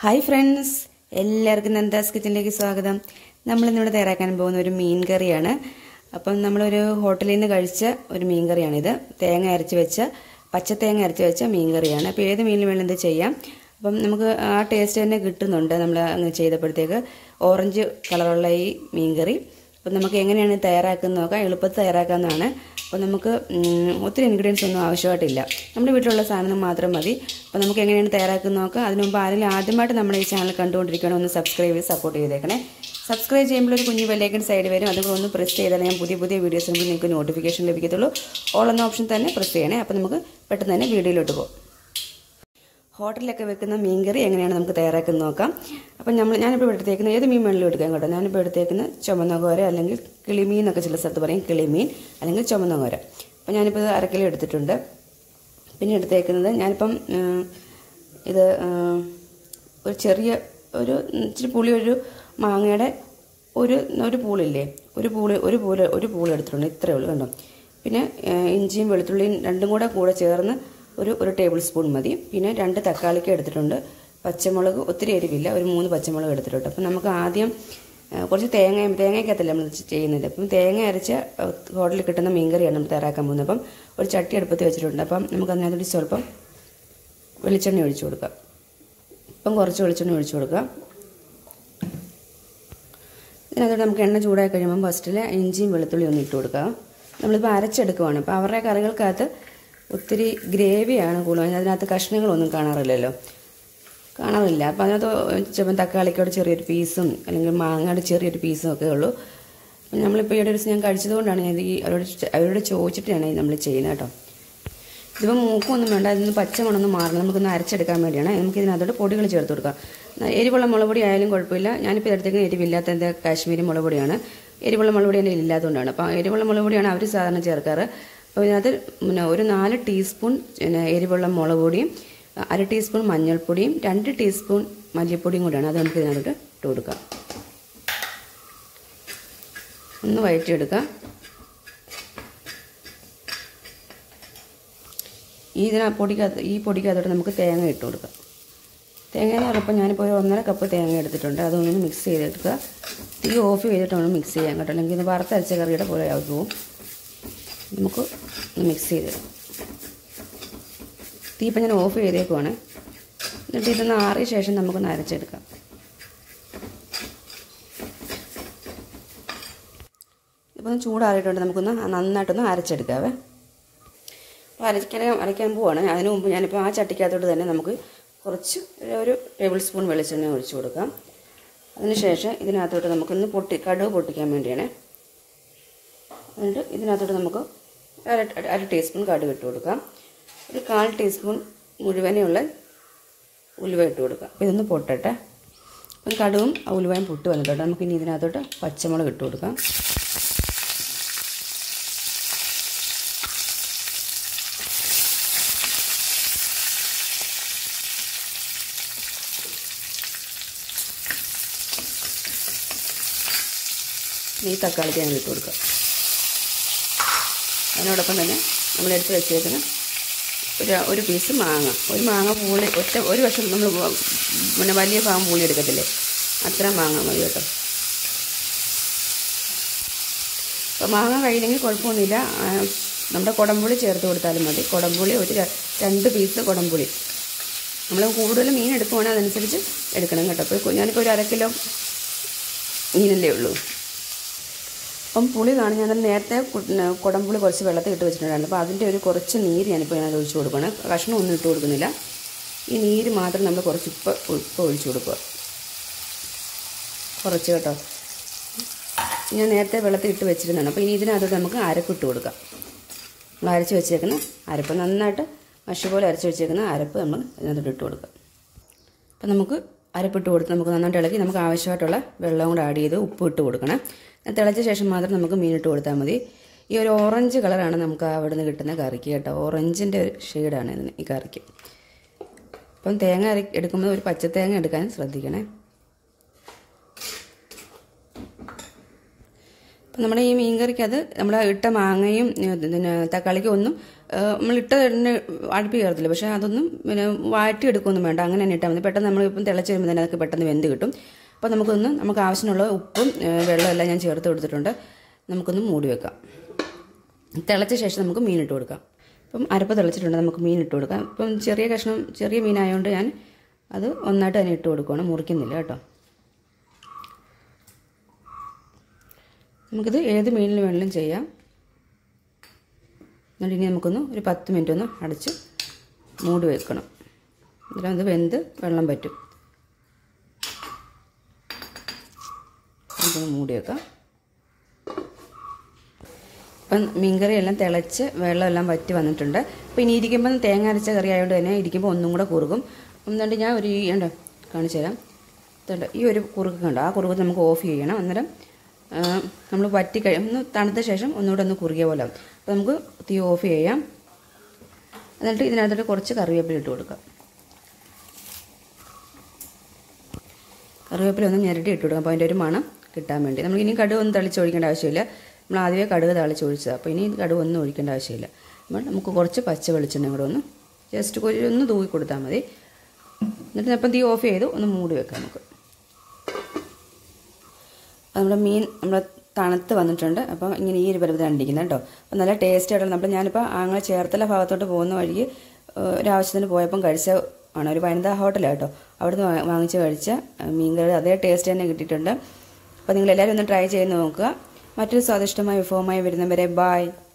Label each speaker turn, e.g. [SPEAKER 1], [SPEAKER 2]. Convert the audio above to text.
[SPEAKER 1] hi friends എല്ലാവർക്കും നന്ദാസ് കിച്ചണിലേക്ക് സ്വാഗതം നമ്മൾ ഇന്നിവിടെ തയ്യാറാക്കാൻ പോകുന്ന ഒരു മീൻ കറിയാണ് അപ്പം നമ്മളൊരു ഹോട്ടലിൽ നിന്ന് കഴിച്ച ഒരു മീൻ കറിയാണിത് തേങ്ങ അരച്ച് വെച്ച പച്ച തേങ്ങ അരച്ച് വെച്ച മീൻ കറിയാണ് അപ്പോൾ ഏത് മീനിൽ വേണം ഇത് ചെയ്യാം അപ്പം നമുക്ക് ആ ടേസ്റ്റ് തന്നെ കിട്ടുന്നുണ്ട് നമ്മൾ അങ്ങനെ ചെയ്തപ്പോഴത്തേക്ക് ഓറഞ്ച് കളറുള്ള ഈ മീൻ കറി അപ്പം നമുക്ക് എങ്ങനെയാണ് തയ്യാറാക്കുന്നത് നോക്കാം എളുപ്പത്തിൽ തയ്യാറാക്കാവുന്നതാണ് അപ്പോൾ നമുക്ക് ഉം, ഒത്തിരി ഇൻഗ്രീഡിയൻസ് ഒന്നും ആവശ്യമായിട്ടില്ല നമ്മുടെ വീട്ടിലുള്ള സാധനം മാത്രം മതി അപ്പോൾ നമുക്ക് എങ്ങനെയാണ് തയ്യാറാക്കുന്നത് നോക്കാം അതിന് മുമ്പ് ആരെങ്കിലും ആദ്യമായിട്ട് നമ്മുടെ ഈ ചാനൽ കണ്ടുകൊണ്ടിരിക്കണം ഒന്ന് സബ്സ്ക്രൈബ് ചെയ്ത് സപ്പോർട്ട് ചെയ്തേക്കണേ സബ്സ്ക്രൈബ് ചെയ്യുമ്പോൾ ഒരു കുഞ്ഞു ബെല്ലൈക്കൺ സൈഡ് വരും അതുകൂടെ ഒന്ന് പ്രസ് ചെയ്താൽ ഞാൻ പുതിയ പുതിയ വീഡിയോസ് നമുക്ക് നിങ്ങൾക്ക് നോട്ടിഫിക്കേഷൻ ലഭിക്കത്തുള്ളൂ ഓൾ എന്ന ഓപ്ഷൻ തന്നെ പ്രസ് ചെയ്യണേ അപ്പോൾ നമുക്ക് പെട്ടെന്ന് തന്നെ വീഡിയോയിലോട്ട് പോകും ഹോട്ടലിലൊക്കെ വെക്കുന്ന മീൻകറി എങ്ങനെയാണ് നമുക്ക് തയ്യാറാക്കുന്നത് നോക്കാം അപ്പം നമ്മൾ ഞാനിപ്പോൾ എടുത്തേക്കുന്ന ഏത് മീൻ വേണമെങ്കിലും എടുക്കാം കേട്ടോ ഞാനിപ്പോൾ എടുത്തേക്കുന്ന ചുമന്ന കോര അല്ലെങ്കിൽ കിളിമീൻ എന്നൊക്കെ ചില സ്ഥലത്ത് പറയും കിളിമീൻ അല്ലെങ്കിൽ ചുമന്ന കോര അപ്പം ഞാനിപ്പോൾ ഇത് അരക്കിലോ എടുത്തിട്ടുണ്ട് പിന്നെ എടുത്തേക്കുന്നത് ഞാനിപ്പം ഉം, ഇത് ഉം, ഒരു ചെറിയ ഒരു ഇച്ചിരി പുളി ഒരു മാങ്ങയുടെ ഒരു ഒരു പൂളില്ലേ ഒരു പൂള് ഒരു പൂല് ഒരു പൂള് എടുത്തിട്ടുണ്ട് ഇത്രയേ ഉള്ളൂ കണ്ടോ പിന്നെ ഏഹ്, ഇഞ്ചിയും വെളുത്തുള്ളിയും രണ്ടും കൂടെ കൂടെ ചേർന്ന് ഒരു ഒരു ടേബിൾ സ്പൂൺ മതി പിന്നെ രണ്ട് തക്കാളിക്ക് എടുത്തിട്ടുണ്ട് പച്ചമുളക് ഒത്തിരി എരിവില്ല ഒരു മൂന്ന് പച്ചമുളക് എടുത്തിട്ടുണ്ട് അപ്പം നമുക്ക് ആദ്യം ഏഹ്, കുറച്ച് തേങ്ങ തേങ്ങയ്ക്കകത്തല്ല നമ്മൾ ഇത് ചെയ്യുന്നത് അപ്പം തേങ്ങ അരച്ച ഏഹ്, ഹോട്ടലിൽ കിട്ടുന്ന മീൻകറിയാണ് നമ്മൾ തയ്യാറാക്കാൻ പോകുന്നത് അപ്പം ഒരു ചട്ടി അടുപ്പത്ത് വെച്ചിട്ടുണ്ട് അപ്പം നമുക്ക് അതിനകത്തോട്ട് സ്വല്പം വെളിച്ചെണ്ണ ഒഴിച്ചു കൊടുക്കാം ഇപ്പം കുറച്ച് വെളിച്ചെണ്ണ ഒഴിച്ചു കൊടുക്കാം ഇതിനകത്തോട്ട് നമുക്ക് എണ്ണ ചൂടായി കഴിയുമ്പം ഫസ്റ്റിൽ ഇഞ്ചിയും വെളുത്തുള്ളിയും ഒന്ന് ഇട്ട് കൊടുക്കുക നമ്മളിപ്പോൾ അരച്ചെടുക്കുവാണ് അപ്പോൾ അവരുടെ കറികൾക്കകത്ത് ഒത്തിരി ഗ്രേവിയാണ് കൂടുതൽ അതിനകത്ത് കഷ്ണങ്ങളൊന്നും കാണാറില്ലല്ലോ കാണാറില്ല അപ്പോൾ അതിനകത്ത് ചിലപ്പോൾ തക്കാളിക്കോട് ചെറിയൊരു പീസും അല്ലെങ്കിൽ മാങ്ങയുടെ ചെറിയൊരു പീസും ഒക്കെ ഉള്ളൂ അപ്പം നമ്മളിപ്പോൾ ഈ ഒരു ദിവസം ഞാൻ കഴിച്ചതുകൊണ്ടാണ് ഞാൻ ഇത് ഈ അവരോട് ചോ- അവരോട് ചോദിച്ചിട്ടാണ് ഇത് നമ്മൾ ചെയ്യുന്നത് കേട്ടോ ഇതിപ്പോൾ മൂക്കൊന്നും വേണ്ട ഇതിന് പച്ചമണമൊന്നും മാറണം നമുക്കൊന്ന് അരച്ചെടുക്കാൻ വേണ്ടിയാണ് നമുക്ക് ഇതിനകത്തോട്ട് പൊടികൾ ചേർത്ത് കൊടുക്കാം ന- എരിവുള്ള മുളക് പൊടി ആയാലും കുഴപ്പമില്ല ഞാനിപ്പോൾ ഇതെടുത്തേക്കുന്ന എരിവില്ലാത്ത എന്താ കാശ്മീരി മുളക് പൊടിയാണ് എരിവുള്ള മുളക് പൊടി എൻ്റെ ഇല്ലാത്തതുകൊണ്ടാണ് അപ്പോൾ എരിവുള്ള മുളക് പൊടിയാണ് അവർ സാധാരണ ചേർക്കാറ് അപ്പോൾ ഇതിനകത്ത് പിന്നെ ഒരു നാല് ടീസ്പൂൺ പിന്നെ എരിവുള്ള മുളക് പൊടിയും അര ടീസ്പൂൺ മഞ്ഞൾപ്പൊടിയും രണ്ട് ടീസ്പൂൺ മല്ലിപ്പൊടിയും കൂടിയാണ് അത് നമുക്ക് ഇതിനകത്തോട്ട് ഇട്ട് കൊടുക്കാം ഒന്ന് വഴറ്റിയെടുക്കാം ഈ ഇതിന പൊടിക്കകത്ത് ഈ പൊടിക്കകത്തോട്ട് നമുക്ക് തേങ്ങ ഇട്ട് കൊടുക്കാം തേങ്ങ എന്ന് പറയുമ്പോൾ ഞാനിപ്പോൾ ഒരു ഒന്നര കപ്പ് തേങ്ങ എടുത്തിട്ടുണ്ട് അതൊന്ന് മിക്സ് ചെയ്തെടുക്കുക തീ ഓഫ് ചെയ്തിട്ട് വേണം മിക്സ് ചെയ്യാൻ കേട്ടോ അല്ലെങ്കിൽ ഇത് വറുത്തരച്ച കറിയുടെ പോലെ ആകും നമുക്ക് ഒന്ന് മിക്സ് ചെയ്തിടാം തീ ഇപ്പം ഞാൻ ഓഫ് ചെയ്തേക്കുവാണ് എന്നിട്ട് ഇതൊന്ന് ആറിയ ശേഷം നമുക്കൊന്ന് അരച്ചെടുക്കാം ഇപ്പം ഒന്ന് ചൂടാറിയിട്ടുണ്ട് നമുക്കൊന്ന് നന്നായിട്ടൊന്ന് അരച്ചെടുക്കാവേ അപ്പോൾ അരയ്ക്കാൻ അരയ്ക്കാൻ പോവാണ് അതിന് മുമ്പ് ഞാനിപ്പോൾ ആ ചട്ടിക്കകത്തോട്ട് തന്നെ നമുക്ക് കുറച്ച് ഒരു ടേബിൾ സ്പൂൺ വെളിച്ചെണ്ണ ഒഴിച്ചു കൊടുക്കാം അതിനുശേഷം ഇതിനകത്തോട്ട് നമുക്കൊന്ന് പൊട്ടി കടുക് പൊട്ടിക്കാൻ വേണ്ടിയാണ് എന്നിട്ട് ഇതിനകത്തോട്ട് നമുക്ക് അര അര ടീസ്പൂൺ കടുക് ഇട്ട് കൊടുക്കാം ഒരു കാൽ ടീസ്പൂൺ മുഴുവനെയുള്ള ഉലുവ ഇട്ട് കൊടുക്കാം അപ്പോൾ ഇതൊന്ന് പൊട്ടട്ടെ അപ്പം കടുവും ആ ഉലുവയും പൊട്ട് വന്നിട്ടുണ്ട് നമുക്ക് ഇനി ഇതിനകത്തോട്ട് പച്ചമുളക് ഇട്ട് കൊടുക്കാം ഈ തക്കാളിക്ക് ഞങ്ങൾ ഇട്ട് കൊടുക്കുക അതിനോടൊപ്പം തന്നെ നമ്മൾ എടുത്ത് വെച്ചേക്കുന്ന ഒരു ഒരു പീസ് മാങ്ങ ഒരു മാങ്ങ പൂളി ഒറ്റ ഒരു വർഷം നമ്മൾ പിന്നെ വലിയ ഭാഗം പൂളി എടുക്കത്തില്ലേ അത്ര മാങ്ങ മതി കേട്ടോ അപ്പോൾ മാങ്ങ കഴിയില്ലെങ്കിൽ കുഴപ്പമൊന്നുമില്ല ആ, നമ്മുടെ കുടംപുളി ചേർത്ത് കൊടുത്താലും മതി കുടംപുളി ഒരു ര- രണ്ട് പീസ് കുടംപുളി നമ്മൾ കൂടുതൽ മീൻ എടുക്കുവാണെങ്കിൽ അതനുസരിച്ച് എടുക്കണം കേട്ടോ അപ്പോൾ ഞാനിപ്പോൾ ഒരു അര കിലോ മീനല്ലേ ഉള്ളൂ അപ്പം പുളി കാണും ഞാൻ നേരത്തെ കു- ന- കുടംപുളി കുറച്ച് വെള്ളത്തിൽ ഇട്ട് വെച്ചിട്ടുണ്ടായിരുന്നു അപ്പോൾ അതിൻ്റെ ഒരു കുറച്ച് നീര് ഞാനിപ്പോൾ ഞാൻ ഒഴിച്ചു കൊടുക്കുകയാണ് കഷ്ണം ഒന്നും ഇട്ട് കൊടുക്കുന്നില്ല ഈ നീര് മാത്രം നമ്മൾ കുറച്ച് ഉപ്പ് ഉപ്പ് ഒഴിച്ചു കൊടുക്കുക കുറച്ച് കേട്ടോ ഞാൻ നേരത്തെ വെള്ളത്തിൽ ഇട്ട് വെച്ചിരുന്നതാണ് അപ്പോൾ ഇനി ഇതിനകത്തോട്ട് നമുക്ക് അരപ്പിട്ട് കൊടുക്കാം നമ്മൾ അരച്ച് വെച്ചേക്കുന്ന അരപ്പ് നന്നായിട്ട് മഷി പോലെ അരച്ച് വെച്ചേക്കുന്ന അരപ്പ് നമ്മൾ ഇതിനകത്തോട്ട് ഇട്ട് കൊടുക്കാം അപ്പം നമുക്ക് അരപ്പിട്ട് കൊടുത്ത് നമുക്ക് നന്നായിട്ട് ഇളക്കി നമുക്ക് ആവശ്യമായിട്ടുള്ള വെള്ളം കൂടെ ആഡ് ചെയ്ത് ഉപ്പ് ഇട്ട് കൊടുക്കണം അത് തിളച്ച ശേഷം മാത്രം നമുക്ക് മീൻ ഇട്ട് കൊടുത്താൽ മതി ഈ ഒരു ഓറഞ്ച് കളറാണ് നമുക്ക് അവിടെ നിന്ന് കിട്ടുന്ന കറിക്ക് കേട്ടോ ഓറഞ്ചിൻ്റെ ഒരു ഷെയ്ഡാണ് ഇതിന് ഈ കറിക്ക് അപ്പം തേങ്ങ അര എടുക്കുമ്പോൾ ഒരു പച്ച തേങ്ങ എടുക്കാൻ ശ്രദ്ധിക്കണേ അപ്പം നമ്മുടെ ഈ മീൻ കറിക്ക് അത് നമ്മുടെ ഇട്ട മാങ്ങയും ഏ, പിന്നെ തക്കാളിക്കും ഒന്നും നമ്മളിട്ട എണ്ണ അടുപ്പി കയറത്തില്ല പക്ഷേ അതൊന്നും പിന്നെ വാട്ടിയെടുക്കുകയൊന്നും വേണ്ട അങ്ങനെ തന്നെ ഇട്ടാൽ മതി പെട്ടെന്ന് നമ്മളിപ്പം തിളച്ച് വരുമ്പോൾ തന്നെ അതൊക്കെ പെട്ടെന്ന് വെന്ത് കിട്ടും അപ്പോൾ നമുക്കൊന്ന് നമുക്ക് ആവശ്യമുള്ള ഉപ്പും ഏഹ്, വെള്ളമെല്ലാം ഞാൻ ചേർത്ത് കൊടുത്തിട്ടുണ്ട് നമുക്കൊന്ന് മൂടി വെക്കാം തിളച്ച ശേഷം നമുക്ക് മീൻ ഇട്ട് കൊടുക്കാം ഇപ്പം അരപ്പ് തിളച്ചിട്ടുണ്ട് നമുക്ക് മീൻ ഇട്ട് കൊടുക്കാം ഇപ്പം ചെറിയ കഷ്ണം ചെറിയ മീനായതുകൊണ്ട് ഞാൻ അത് ഒന്നായിട്ട് തന്നെ ഇട്ട് കൊടുക്കുകയാണ് മുറിക്കുന്നില്ല കേട്ടോ നമുക്കിത് ഏത് മീനിൽ വേണമെങ്കിലും ചെയ്യാം എന്നിട്ട് ഇനി നമുക്കൊന്ന് ഒരു പത്ത് മിനിറ്റ് ഒന്ന് അടച്ച് മൂടി വെക്കണം എന്നിട്ട് അത് വെന്ത് വെള്ളം പറ്റും നമുക്കൊന്ന് മൂടി വെക്കാം ഇപ്പം മീൻകറി എല്ലാം തിളച്ച് വെള്ളമെല്ലാം വറ്റി വന്നിട്ടുണ്ട് അപ്പോൾ ഇനി ഇരിക്കുമ്പം തേങ്ങ അരച്ച കറി ആയതുകൊണ്ട് തന്നെ ഇരിക്കുമ്പോൾ ഒന്നും കൂടെ കുറുകും എന്നിട്ട് ഞാൻ ഒരു ഈ ഉണ്ടോ കാണിച്ചു തരാം ഇതുണ്ട് ഈ ഒരു കുറുക്ക് കണ്ടോ ആ കുറുക്ക് നമുക്ക് ഓഫ് ചെയ്യണം അന്നേരം നമ്മൾ വറ്റി കഴി ഒന്ന് തണുത്ത ശേഷം ഒന്നുകൂടെ ഒന്ന് കുറുകിയ പോലെ ആവും അപ്പോൾ നമുക്ക് തീ ഓഫ് ചെയ്യാം എന്നിട്ട് ഇതിനകത്തോട്ട് കുറച്ച് കറിവേപ്പില ഇട്ട് കൊടുക്കാം കറിവേപ്പില ഒന്ന് ഞെരട്ടി ഇട്ട് കൊടുക്കാം അപ്പോൾ അതിൻ്റെ ഒരു മണം കിട്ടാൻ വേണ്ടി നമ്മൾ ഇനി കടുക് ഒന്നും തളിച്ച് ഒഴിക്കേണ്ട ആവശ്യമില്ല നമ്മൾ ആദ്യമേ കടുക് തളിച്ച് ഒഴിച്ചത് അപ്പോൾ ഇനി കടുക് ഒന്നും ഒഴിക്കേണ്ട ആവശ്യമില്ല അപ്പോൾ നമുക്ക് കുറച്ച് പച്ച വെളിച്ചെണ്ണ കൂടെ ഒന്ന് ജസ്റ്റ് ഒരു ഒന്ന് തൂക്കി കൊടുത്താൽ മതി എന്നിട്ട് അപ്പം തീ ഓഫ് ചെയ്ത് ഒന്ന് മൂടി വെക്കാം നമുക്ക് അപ്പോൾ നമ്മുടെ മീൻ നമ്മുടെ തണുത്ത് വന്നിട്ടുണ്ട് അപ്പം ഇങ്ങനെ ഈ ഒരു പരുവത്തിൽ കണ്ടിരിക്കുന്നത് കേട്ടോ അപ്പം നല്ല ടേസ്റ്റ് ആയിട്ടുള്ള നമ്മൾ ഞാനിപ്പോൾ ആങ്ങളെ ചേർത്തല ഭാഗത്തോട്ട് പോകുന്ന വഴിക്ക് ഏഹ്, ഒരാവശ്യത്തിന് പോയപ്പം കഴിച്ച ആണ് ഒരു വനിതാ ഹോട്ടലാണ് കേട്ടോ അവിടുന്ന് വാ- വാങ്ങിച്ച് കഴിച്ച ഏഹ്, മീൻകറി അതേ ടേസ്റ്റ് തന്നെ കിട്ടിയിട്ടുണ്ട് അപ്പോൾ നിങ്ങൾ എല്ലാവരും ഒന്ന് ട്രൈ ചെയ്ത് നോക്കുക മറ്റൊരു സ്വാദിഷ്ടമായ വിഭവമായി വരുന്നവരെ ബായ്